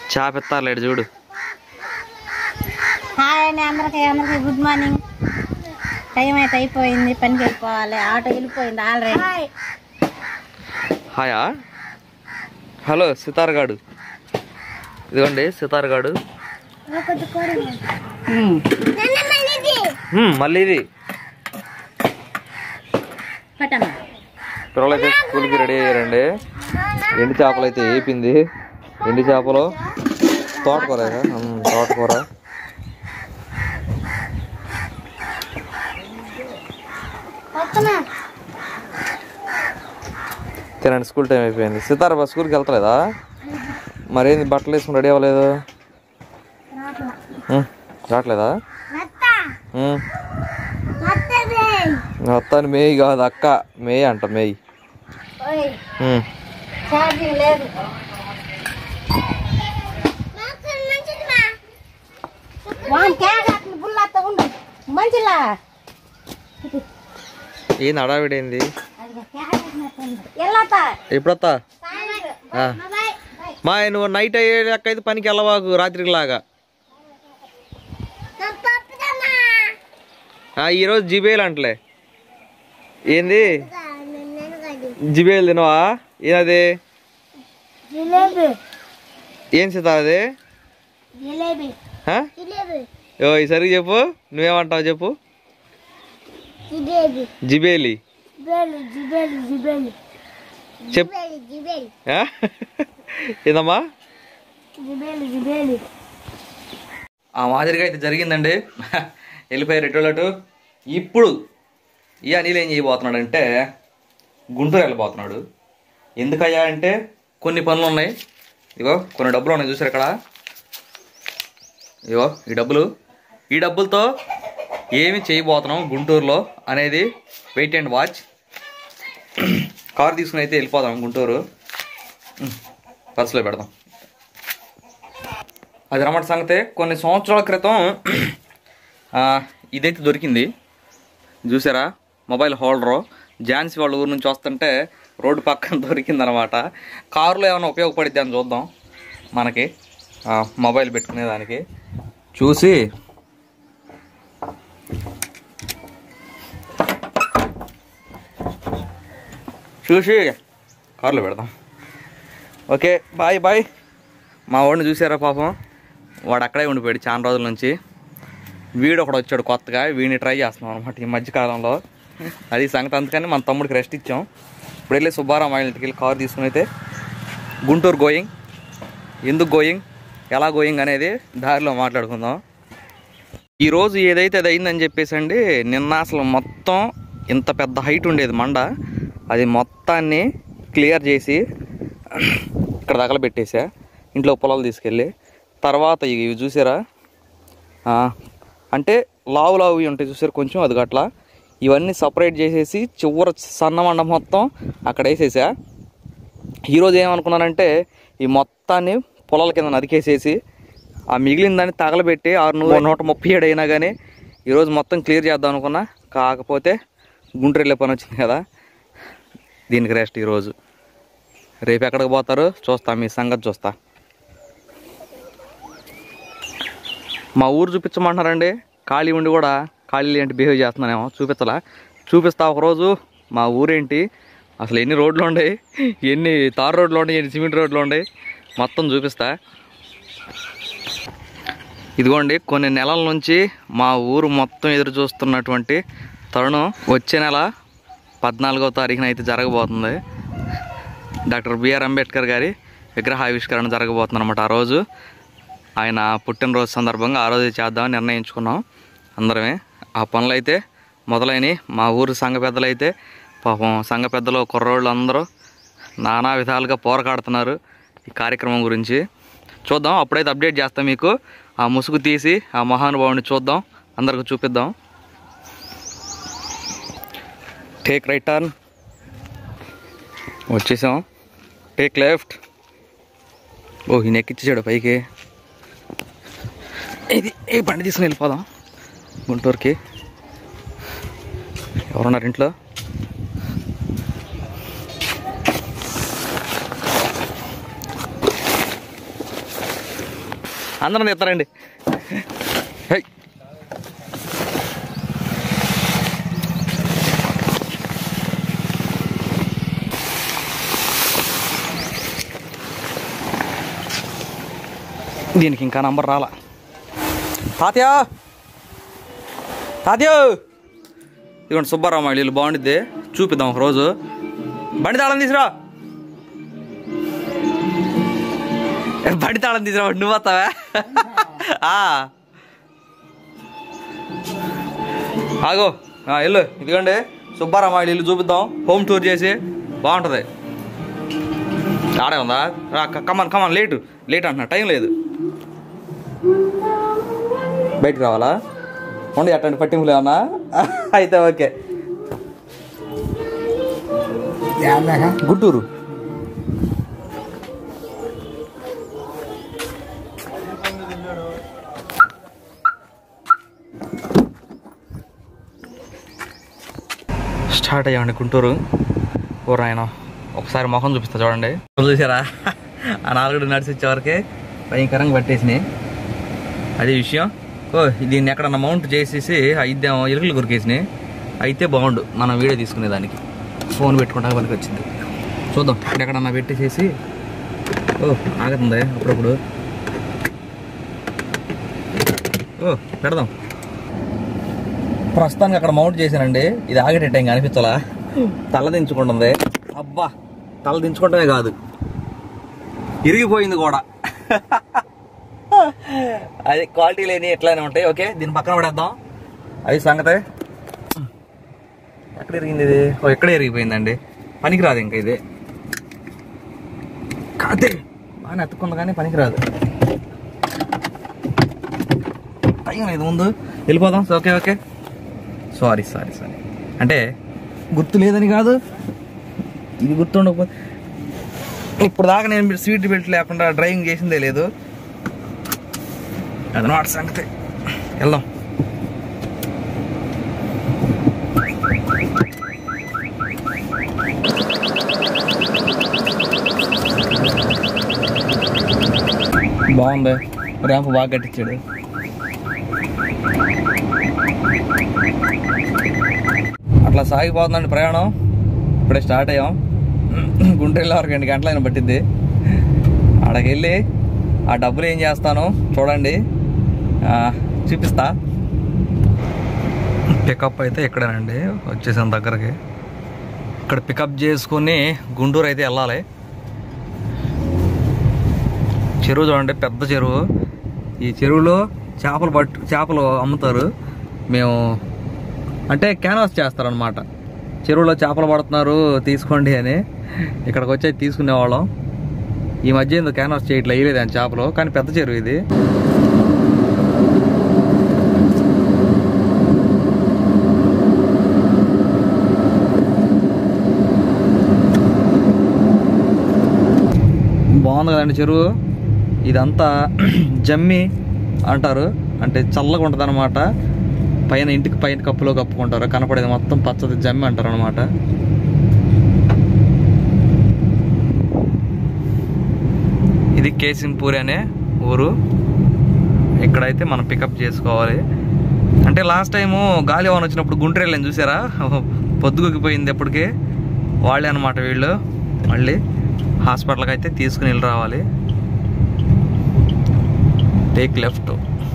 చాపెత్తారులేడు చూడు హాయ్ అండి అందరికి అందరికి గుడ్ మార్నింగ్ టైం అయితే అయిపోయింది పనికి వెళ్ళిపోవాలి ఆటో వెళ్ళిపోయింది ఆల్రెడీ హాయా హలో సితార్గాడు ఇదిగోండి సితార్గాడు హ్మ్, మళ్ళీ ఇది పట్టమ్మా పిల్లలైతే స్కూల్కి రెడీ అయ్యారండి ఎండి చేపలు అయితే వేపింది ఎండి చేపలు తోటకూర హ్మ్, తోటకూర తినండి స్కూల్ టైం అయిపోయింది సితార బా స్కూల్కి వెళ్తలేదా మరేంది బట్టలు వేసుకుని రెడీ అవ్వలేదు హ్మ్, రావట్లేదా హ్మ్. వస్తాను మేయి కాదు అక్క మేయి అంట మేయి హ్మ్. ఛార్జింగ్ లేదు వాన్ క్యాగ్ అట్లా బుల్లాతో ఉండు మంచిలా ఏంది అడావిడేంది ఎల్లాతా ఎప్పుడొత్తా ఆ. మా నువ్వు నైట్ అయ్యేదాకా అయితే పనికి వెళ్ళవాకు రాత్రికి లాగా ఆ, ఈరోజు జిబేలు అంటలే ఏంది జిబేలు తినవా ఏదది జిలేబీ ఏం సీత అది జిలేబీ ఆ? జిలేబీ ఓ ఈసరికి చెప్పు నువ్వేమంటావు చెప్పు జిలేబీ జిబేలి జిబేలి జిబేలి జిబేలి చెప్ జిబేలి ఆ? ఏందమ్మా జిబేలి జిబేలి ఆ మాదిరిగా అయితే జరిగిందండి వెళ్ళిపోయారు ఎటు ఇప్పుడు ఈ అనిల్ ఏం చేయబోతున్నాడు అంటే గుంటూరు వెళ్ళబోతున్నాడు ఎందుకయ్యా అంటే కొన్ని పనులు ఉన్నాయి ఇగో కొన్ని డబ్బులు ఉన్నాయి చూసారు ఇక్కడ ఇగో ఈ డబ్బులు ఈ డబ్బులతో ఏమి చేయబోతున్నాం గుంటూరులో అనేది వెయిట్ అండ్ వాచ్ కార్ తీసుకుని అయితే వెళ్ళిపోదాం గుంటూరు ఉమ్, పర్సులో పెడదాం అది రమ్మట సంగతే కొన్ని సంవత్సరాల క్రితం ఆ, ఇదైతే దొరికింది చూసారా మొబైల్ హోల్డరు ఝాన్సీ వాళ్ళ ఊరు నుంచి వస్తుంటే రోడ్డు పక్కన దొరికింది అనమాట కారులో ఏమైనా ఉపయోగపడిద్ది అని చూద్దాం మనకి ఆ, మొబైల్ పెట్టుకునేదానికి చూసి చూసి కారులో పెడదాం ఓకే బాయ్ బాయ్ మా వాడిని చూసారా పాపం వాడు అక్కడే ఉండిపోయాడు చాలా రోజుల నుంచి వీడు ఒకడు వచ్చాడు కొత్తగా వీడిని ట్రై చేస్తున్నాం అనమాట ఈ మధ్యకాలంలో అది సంగతి అందుకని మన తమ్ముడికి రెస్ట్ ఇచ్చాం ఇప్పుడు వెళ్ళి సుబ్బారావు వాళ్ళ ఇంటికి వెళ్ళి కారు తీసుకుని అయితే గుంటూరు గోయింగ్ ఎందుకు గోయింగ్ ఎలా గోయింగ్ అనేది దారిలో మాట్లాడుకుందాం ఈరోజు ఏదైతే అది అయిందని చెప్పేసి అండి నిన్న అసలు మొత్తం ఇంత పెద్ద హైట్ ఉండేది మండ అది మొత్తాన్ని క్లియర్ చేసి ఇక్కడ తగలబెట్టేసా ఇంట్లో పొలాలు తీసుకెళ్ళి తర్వాత ఇవి ఇవి చూసారా ఆ, అంటే లావు లావు ఇవి ఉంటాయి చూసారు కొంచెం అది అట్లా ఇవన్నీ సపరేట్ చేసేసి చివర సన్నమండ మొత్తం అక్కడ వేసేసా ఈరోజు ఏమనుకున్నానంటే ఈ మొత్తాన్ని పొలాల కింద నరికేసేసి ఆ మిగిలిన దాన్ని తగలబెట్టి ఆరు నూ- నూట ముప్పై ఏడు అయినా కానీ ఈరోజు మొత్తం క్లియర్ చేద్దాం అనుకున్నా కాకపోతే గుంటూరు వెళ్ళే పని వచ్చింది కదా దీనికి రెస్ట్ ఈరోజు రేపు ఎక్కడికి పోతారు చూస్తా మీ సంగతి చూస్తా మా ఊరు చూపించమంటున్నారండి ఖాళీ ఉండి కూడా ఖాళీ ఏంటి బిహేవ్ చేస్తున్నానేమో చూపించలా చూపిస్తా ఒకరోజు మా ఊరేంటి అసలు ఎన్ని రోడ్లు ఉన్నాయి ఎన్ని తార్ రోడ్లు ఉన్నాయి ఎన్ని సిమెంట్ రోడ్లు ఉన్నాయి మొత్తం చూపిస్తా ఇదిగోండి కొన్ని నెలల నుంచి మా ఊరు మొత్తం ఎదురు చూస్తున్నటువంటి తరుణం వచ్చే నెల పద్నాలుగో తారీఖున అయితే జరగబోతుంది డాక్టర్ బిఆర్ అంబేద్కర్ గారి విగ్రహావిష్కరణ జరగబోతుంది అనమాట ఆ రోజు ఆయన పుట్టినరోజు సందర్భంగా ఆ రోజే చేద్దామని నిర్ణయించుకున్నాం అందరమే ఆ పనులు అయితే మొదలైనవి మా ఊరు సంఘ పెద్దలైతే పాపం సంఘ పెద్దలు కుర్రోళ్ళు అందరూ నానా విధాలుగా పోరాడుతున్నారు ఈ కార్యక్రమం గురించి చూద్దాం అప్పుడైతే అప్డేట్ చేస్తాం మీకు ఆ ముసుగు తీసి ఆ మహానుభావుని చూద్దాం అందరికి చూపిద్దాం టేక్ రైట్ టర్న్ వచ్చేసాం టేక్ లెఫ్ట్ ఓ ఈయన ఎక్కిచ్చాడు పైకి ఇది ఏ బండి తీసుకుని వెళ్ళిపోదాం గుంటూరుకి ఎవరున్నారు ఇంట్లో అందరం ఎత్తారండి హై దీనికి ఇంకా నంబర్ రాలా తాతయ్య తాతయ్య ఇదిగోండి సుబ్బారావు మా ఇల్లు బాగుండిద్ది చూపిద్దాం ఒక రోజు బండి తాళం తీసురా ఏ, బండి తాళం తీసురా నువ్వు వస్తావా ఆ. ఆగో ఆ, వెళ్ళు ఇదిగోండి సుబ్బారావు మా ఇల్లు చూపిద్దాం హోమ్ టూర్ చేసి బాగుంటుంది ఆడే ఉందా రా కమాన్ కమాన్ లేటు లేట్ అంటున్నా టైం లేదు బయటికి రావాలా ఉండి అట్లాంటి పట్టింపులు ఏమన్నా అయితే ఓకే గుంటూరు స్టార్ట్ అయ్యామండి గుంటూరు ఓ ఆయన ఒకసారి ముఖం చూపిస్తా చూడండి చూసారా ఆ నాలుగు నడిచి వచ్చేవరకే భయంకరంగా పట్టేసినాయి అదే విషయం ఓ దీన్ని ఎక్కడన్నా మౌంట్ చేసేసి అయిద్దాం ఎలుకలు కొరికేసినాయి అయితే బాగుండు మనం వీడియో తీసుకునేదానికి ఫోన్ పెట్టుకుంటా పనికి వచ్చింది చూద్దాం ఇక్కడ ఎక్కడన్నా పెట్టేసేసి ఓ ఆగుతుంది అప్పుడప్పుడు ఓ పెడదాం ప్రస్తుతానికి అక్కడ మౌంట్ చేశానండి ఇది ఆగేటట్టు ఏం కనిపించాలా తల దించుకుంటుంది అబ్బా తల దించుకుంటమే కాదు ఇరిగిపోయింది కూడా అది క్వాలిటీ లేని ఎట్లానే ఉంటాయి ఓకే దీన్ని పక్కన పడేద్దాం అది సంగతే ఎక్కడ ఎరిగింది ఇది ఓ ఎక్కడ ఎరిగిపోయిందండి పనికిరాదు ఇంకా ఇది కాదే బాగా ఎత్తుకుంది కానీ పనికిరాదు టైం లేదు ముందు వెళ్ళిపోదాం okay okay sorry sorry sorry అంటే గుర్తు లేదని కాదు ఇది గుర్తుండకపోతే ఇప్పుడు దాకా నేను సీట్ బెల్ట్ లేకుండా డ్రైవింగ్ చేసిందే లేదు అదనమాట సంగతి వెళ్దాం బాగుంది ర్యాంప్ బాగా కట్టించాడు అట్లా సాగిపోతుందండి ప్రయాణం ఇప్పుడే స్టార్ట్ అయ్యాం గుంటూరు వెళ్ళే వరకు రెండు గంటలైనా పట్టింది అక్కడికి వెళ్ళి ఆ డబ్బులు ఏం చేస్తాను చూడండి ఆ, చూపిస్తా పికప్ అయితే ఇక్కడేనండి వచ్చేసాం దగ్గరకి ఇక్కడ పికప్ చేసుకుని గుంటూరు అయితే వెళ్ళాలి చెరువు చూడండి పెద్ద చెరువు ఈ చెరువులో చేపలు పట్టు చేపలు అమ్ముతారు మేము అంటే క్యాన్వాస్ చేస్తారనమాట చెరువులో చేపలు పడుతున్నారు తీసుకోండి అని ఇక్కడికి వచ్చి తీసుకునేవాళ్ళం ఈ మధ్య ఎందుకు క్యాన్వాస్ చేయట్లే వేయలేదు అని చేపలు కానీ పెద్ద చెరువు ఇది బాగుంది కదండి చెరువు ఇదంతా జమ్మి అంటారు అంటే చల్లగా ఉంటుంది అనమాట పైన ఇంటికి పైన కప్పులో కప్పుకుంటారు కనపడేది మొత్తం పచ్చది జమ్మి అంటారు అనమాట ఇది కేసింపూరి అనే ఊరు ఇక్కడైతే మనం పికప్ చేసుకోవాలి అంటే లాస్ట్ టైము గాలి వాన వచ్చినప్పుడు గుంటూరు వెళ్ళాను చూసారా పొద్దుగుకిపోయింది ఎప్పటికే వాళ్ళే అనమాట వీళ్ళు మళ్ళీ హాస్పిటల్కి అయితే తీసుకుని వెళ్ళి రావాలి టేక్ లెఫ్ట్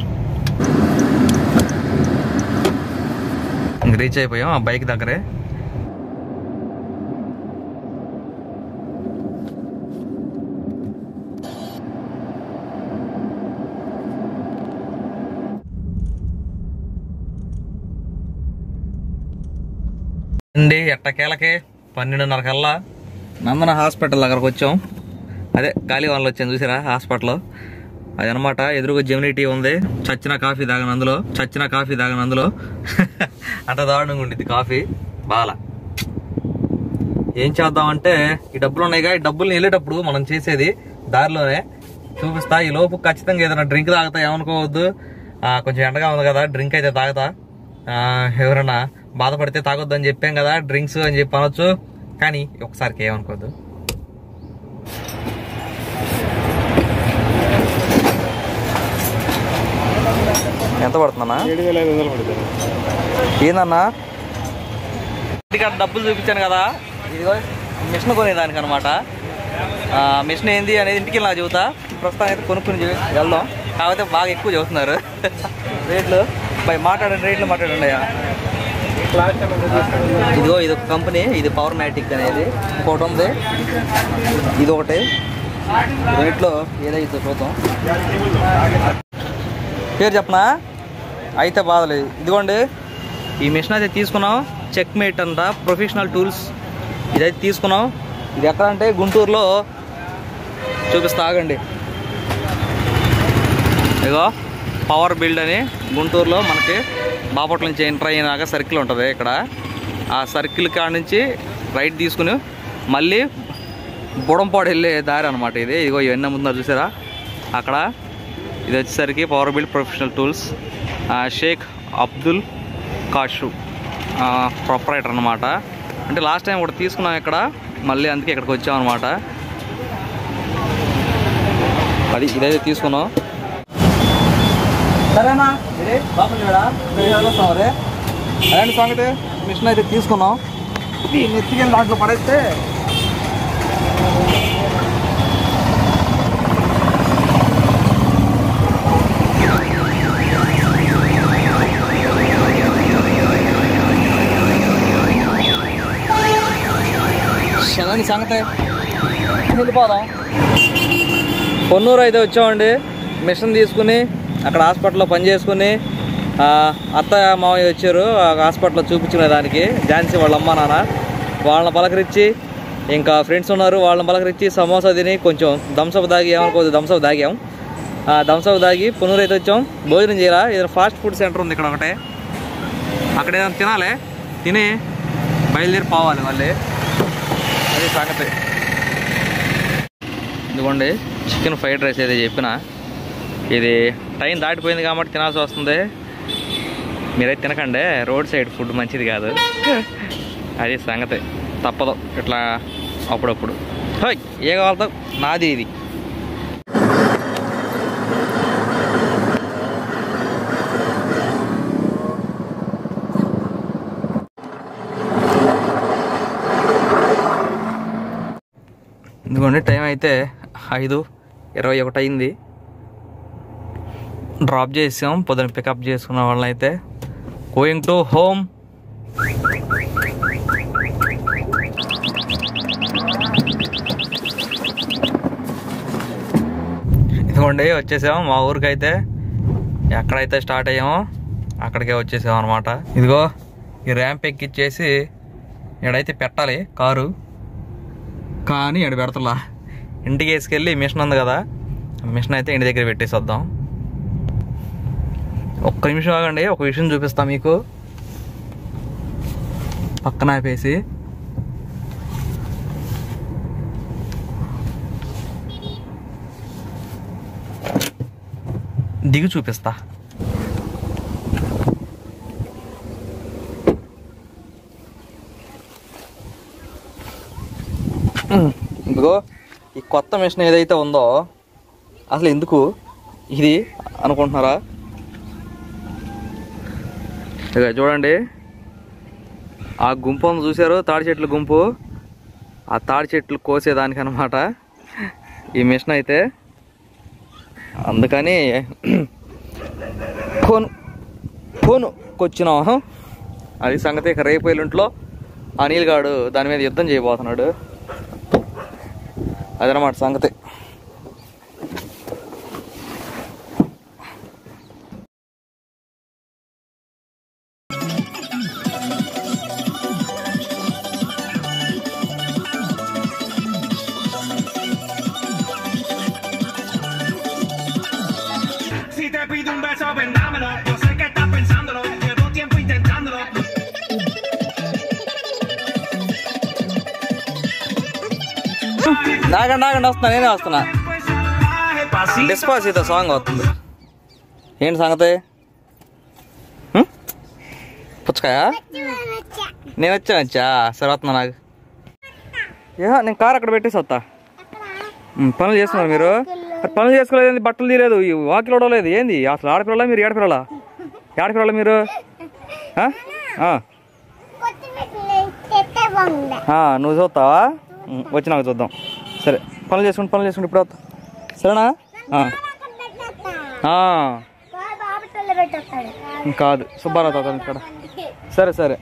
ఇంక రీచ్ అయిపోయాం ఆ బైక్ దగ్గరే అండి ఎట్టకేలకి పన్నెండున్నర కల్లా నందన హాస్పిటల్ దగ్గరకు వచ్చాం అదే గాలి వాళ్ళు వచ్చాను చూసారా హాస్పిటల్ అదనమాట ఎదురుగా జెమినీ టీ ఉంది చచ్చిన కాఫీ తాగను అందులో చచ్చిన కాఫీ తాగను అందులో అంత దారుణంగా ఉండిద్ది కాఫీ బాల ఏం చేద్దామంటే ఈ డబ్బులు ఉన్నాయిగా ఈ డబ్బులు వెళ్ళేటప్పుడు మనం చేసేది దారిలోనే చూపిస్తా ఈ లోపు ఖచ్చితంగా ఏదైనా డ్రింక్ తాగుతా ఏమనుకోవద్దు ఆ, కొంచెం ఎండగా ఉంది కదా డ్రింక్ అయితే తాగుతా ఆ, ఎవరైనా బాధపడితే తాగొద్దు అని చెప్పాం కదా డ్రింక్స్ అని చెప్పి అనొచ్చు కానీ ఒకసారికి ఏమనుకోవద్దు ఎంత పడుతుందన్నా ఏడు వేల ఐదు వందలు పడుతుంది ఏందన్నా ఇక్కడ డబ్బులు చూపించాను కదా ఇదిగో మిషన్ కొనేదానికి అనమాట మిషన్ ఏంది అనేది ఇంటికి వెళ్ళి నాకు చెబుతా ప్రస్తుతం అయితే కొనుక్కుని చూ- వెళ్దాం కాకపోతే బాగా ఎక్కువ చెబుతున్నారు రేట్లు బై మాట్లాడండి రేట్లు మాట్లాడండి అయ్యా ఇదిగో ఇది ఒక కంపెనీ ఇది పవర్ మ్యాటిక్ అనేది ఇంకోటి ఉంది ఇది ఒకటి రేట్లో ఏదైతే చూద్దాం పేరు చెప్పనా అయితే బాధలేదు ఇదిగోండి ఈ మిషన్ అయితే తీసుకున్నాం చెక్ మేట్ అంట ప్రొఫెషనల్ టూల్స్ ఇదైతే తీసుకున్నాం ఇది ఎక్కడ అంటే గుంటూరులో చూపిస్తా ఆగండి ఇదిగో పవర్ బిల్డ్ అని గుంటూరులో మనకి బాపట్ల నుంచి ఎంటర్ అయినాక సర్కిల్ ఉంటుంది ఇక్కడ ఆ సర్కిల్ కాడ నుంచి రైట్ తీసుకుని మళ్ళీ బుడంపాడు వెళ్ళే దారి అనమాట ఇది ఇదిగో ఇవన్నీ ముందు చూసారా అక్కడ ఇది వచ్చేసరికి power build professional tools Sheikh Abdul కాషు ప్రొపరేటర్ అనమాట అంటే లాస్ట్ టైం ఒకటి తీసుకున్నాం ఇక్కడ మళ్ళీ అందుకే ఇక్కడికి వచ్చామన్నమాట అది ఇదైతే తీసుకున్నాం సరేనా ఇదే బాగుందా వస్తాం రే అదే సంగతి మిషన్ అయితే తీసుకున్నాం ఇది నెత్తికెళ్ళి దాంట్లో పడేస్తే సరే సంగతి వెళ్ళిపోదాం పొన్నూరు అయితే వచ్చామండి మిషన్ తీసుకుని అక్కడ హాస్పిటల్లో పని చేసుకుని ఆ, అత్త మామయ్య వచ్చారు ఆ హాస్పిటల్లో చూపించుకునే దానికి ఝాన్సీ వాళ్ళ అమ్మ నాన్న వాళ్ళని పలకరించి ఇంకా ఫ్రెండ్స్ ఉన్నారు వాళ్ళని పలకరించి సమోసా తిని కొంచెం థమ్సప్ దాగి ఏమనుకోదు థమ్సప్ దాగాం ఆ థమ్సప్ దాగి పొన్నూరు అయితే వచ్చాం భోజనం చేయాలా ఏదైనా ఫాస్ట్ ఫుడ్ సెంటర్ ఉంది ఇక్కడ ఒకటే అక్కడ ఏదైనా తినాలి తిని బయలుదేరి పోవాలి మళ్ళీ అది సంగతి ఇదిగోండి చికెన్ ఫ్రైడ్ రైస్ ఏదో చెప్పిన ఇది టైం దాటిపోయింది కాబట్టి తినాల్సి వస్తుంది మీరైతే తినకండి రోడ్ సైడ్ ఫుడ్ మంచిది కాదు అది సంగతి తప్పదు ఇట్లా అప్పుడప్పుడు హోయ్ ఏ కావాలతో నాది ఇది ఇదిగోండి టైం అయితే ఐదు ఇరవై ఒకటి అయింది డ్రాప్ చేసాం పొద్దున పికప్ చేసుకున్న వాళ్ళని అయితే గోయింగ్ టు హోమ్ ఇదిగోండి వచ్చేసాం మా ఊరికి అయితే ఎక్కడైతే స్టార్ట్ అయ్యామో అక్కడికే వచ్చేసాం అనమాట ఇదిగో ఈ ర్యాంప్ ఎక్కిచ్చేసి ఇక్కడైతే పెట్టాలి కారు కానీ ఇక్కడ పెడతలా ఇంటికి వేసుకెళ్ళి మిషన్ ఉంది కదా ఆ మిషన్ అయితే ఇంటి దగ్గర పెట్టేసి వద్దాం ఒక్క నిమిషం ఆగండి ఒక విషయం చూపిస్తా మీకు పక్కన ఆపేసి దిగి చూపిస్తా ఇదిగో ఈ కొత్త మిషన్ ఏదైతే ఉందో అసలు ఎందుకు ఇది అనుకుంటున్నారా ఇక చూడండి ఆ గుంపు ఉంది చూసారు తాడి చెట్ల గుంపు ఆ తాడి చెట్లు కోసేదానికి అనమాట ఈ మిషన్ అయితే అందుకని ఫోన్ ఫోన్ కొచ్చినాం అది సంగతి ఇక రేపు ఎల్లుంట్లో అనిల్ గాడు దాని మీద యుద్ధం చేయబోతున్నాడు అదనమాట సంగతి Si te pido un beso, vendámelo. Yo sé que estás pensándolo. Llevo tiempo intentándolo. నాగండి నాగండి వస్తున్నా నేనే వస్తున్నా Pues salvaje, pasito. డిస్పాసితో సాంగ్ వస్తుంది ఏంటి సంగతి హ్మ్? పుచ్చకాయ నేను వచ్చా వచ్చా సరే వస్తున్నా నాకు ఏ నేను కార్ అక్కడ పెట్టేసి వస్తా ఉమ్, పనులు చేస్తున్నారు మీరు మరి పనులు చేసుకోలేదు బట్టలు తీయలేదు ఈ వాకిలు ఓడలేదు ఏంది అసలు ఆడపిల్ల మీరు ఏడపిల్ల ఎక్కడికి వెళ్ళాలి మీరు ఆ? ఆ. ఆ, నువ్వు చూస్తావా ఉం, వచ్చినాక చూద్దాం సరే పనులు చేసుకుంటూ పనులు చేసుకుంటూ ఇప్పుడు వస్తా సరేనా ఆ. ఆ. కాదు సుబ్బారావు తాత ఇక్కడ సరే సరే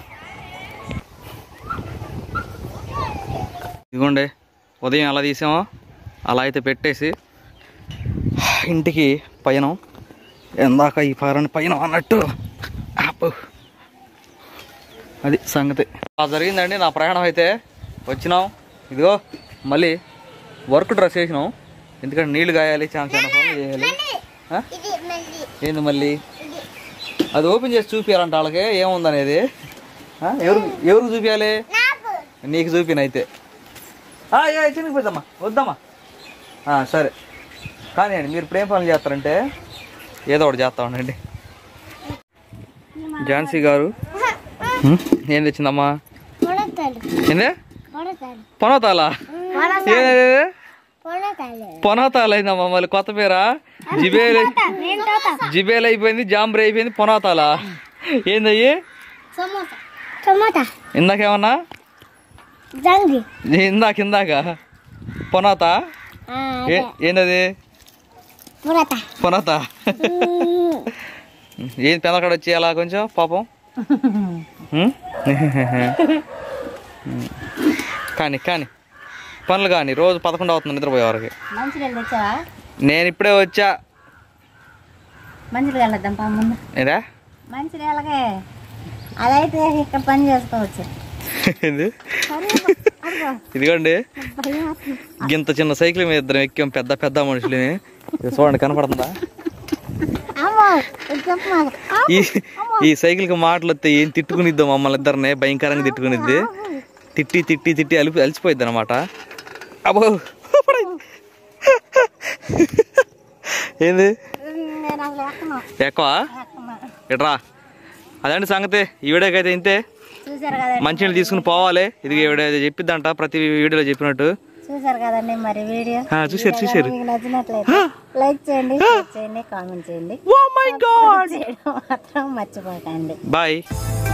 ఇదిగోండి ఉదయం ఎలా తీసామో అలా అయితే పెట్టేసి ఇంటికి పయనం ఎందాక ఈ పారని పైన అన్నట్టు ఆపు అది సంగతి అలా జరిగిందండి నా ప్రయాణం అయితే వచ్చినాం ఇదిగో మళ్ళీ వర్క్ డ్రెస్ వేసినాం ఎందుకంటే నీళ్లు కాయాలి చాలా చాలా పనులు చేయాలి ఆ? ఏంది మళ్ళీ అది ఓపెన్ చేసి చూపించాలంట వాళ్ళకి ఏముందనేది ఆ? ఎవరు ఎవరికి చూపించాలి నీకు చూపినైతే చిన్నపోద్దమ్మా వద్దమ్మా ఆ, సరే కానీ అండి మీరు ఇప్పుడు ఏం పనులు చేస్తారంటే ఏదో ఒకటి చేస్తా ఉండండి ఝాన్సీ గారు హ్మ్? ఏం తెచ్చిందమ్మా ఏందే పొనతాలా ఏదే పొనతాలు అయిందమ్మా మళ్ళీ కొత్త పేరా జిబేల్ జిబేల్ అయిపోయింది జాంబ్రీ అయిపోయింది పొనతాలా ఏందయ్యి టమాటా ఇందాకేమన్నా జంగి ఇందాక ఇందాక పొనాత ఏ- ఏందది మురత పొనాత ఏం పెదకాడ వచ్చి అలా కొంచెం పాపం హ్మ్? కానీ కానీ పనులు కానీ రోజు పదకొండు అవుతుంది నిద్రపోయే వరకు మంచి నీళ్ళు తెచ్చావా నేను ఇప్పుడే వచ్చా మంచి నీళ్ళు వెళ్ళొద్దాం పా ముందు ఏదా మంచి నీళ్ళకే అదైతే ఇక్కడ పని చేసుకోవచ్చు ఏంది ఇదిగోండి ఇంత చిన్న సైకిల్ మీద ఇద్దరం ఎక్కాం పెద్ద పెద్ద మనుషులని ఇది చూడండి కనపడుతుందా అమ్మో ఇది చెప్పు మాకు. ఆ, ఈ ఈ సైకిల్కి మాటలు వస్తే ఏం తిట్టుకునిద్దో మమ్మల్ని ఇద్దరిని భయంకరంగా తిట్టుకునిద్ది తిట్టి తిట్టి తిట్టి అలిపి అలిసిపోయిద్ది అనమాట అబ్బో పడైంది. ఏంది నేను అసలు ఎక్కను ఎక్కువ ఎక్కను ఇట్రా అదండి సంగతి ఈ వీడియోకైతే ఇంతే చూసారు కదండి మంచినీళ్ళు తీసుకుని పోవాలి ఇది ఈవిడ చెప్పిద్దంట ప్రతి వీడియోలో చెప్పినట్టు చూసారు కదండి మరి వీడియో ఆ, చూశారు చూశారు మీకు నచ్చినట్లయితే లైక్ చేయండి షేర్ చేయండి కామెంట్ చేయండి ఓ మై గాడ్ చేయడం మాత్రం మర్చిపోకండి బాయ్